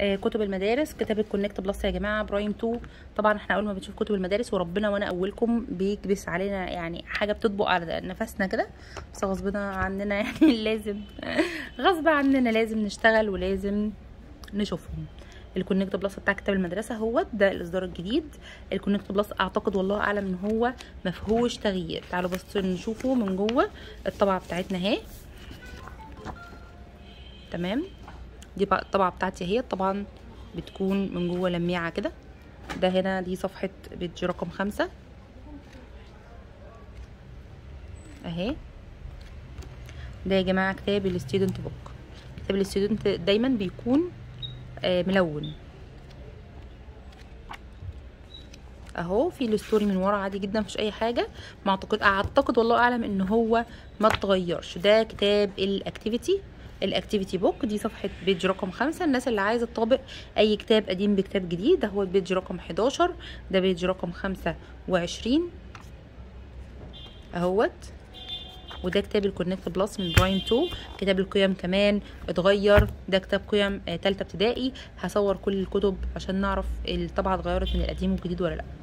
آه كتب المدارس كتاب الكونكت بلس يا جماعه برايم 2 طبعا احنا اول ما بنشوف كتب المدارس وربنا وانا اولكم بيكبس علينا يعني حاجه بتطبق على نفسنا كده بس غصب عننا يعني لازم غصب عننا لازم نشتغل ولازم نشوفهم الكونكت بلس بتاع كتاب المدرسه هو ده الاصدار الجديد الكونكت بلس اعتقد والله اعلم ان هو ما فيهوش تغيير تعالوا بس نشوفه من جوه الطبعه بتاعتنا اهي تمام دي بقى الطبعه بتاعتي اهي طبعا بتكون من جوه لميعه كده ده هنا دي صفحه بيج رقم خمسة اهي ده يا جماعه كتاب الستودنت بوك كتاب الستودنت دايما بيكون آه ملون اهو في الستوري من ورا عادي جدا مفيش اي حاجه ما اعتقد اعتقد والله اعلم ان هو ما اتغيرش ده كتاب الاكتيفيتي الاكتيفيتي بوك دي صفحه بيج رقم خمسة الناس اللي عايزه تطابق اي كتاب قديم بكتاب جديد ده هو بيج رقم 11 ده بيج رقم خمسة وعشرين اهوت وده كتاب الكونكت بلس من برايم 2 كتاب القيم كمان اتغير ده كتاب قيم آه تالتة ابتدائي هصور كل الكتب عشان نعرف الطبعه اتغيرت من القديم والجديد ولا لا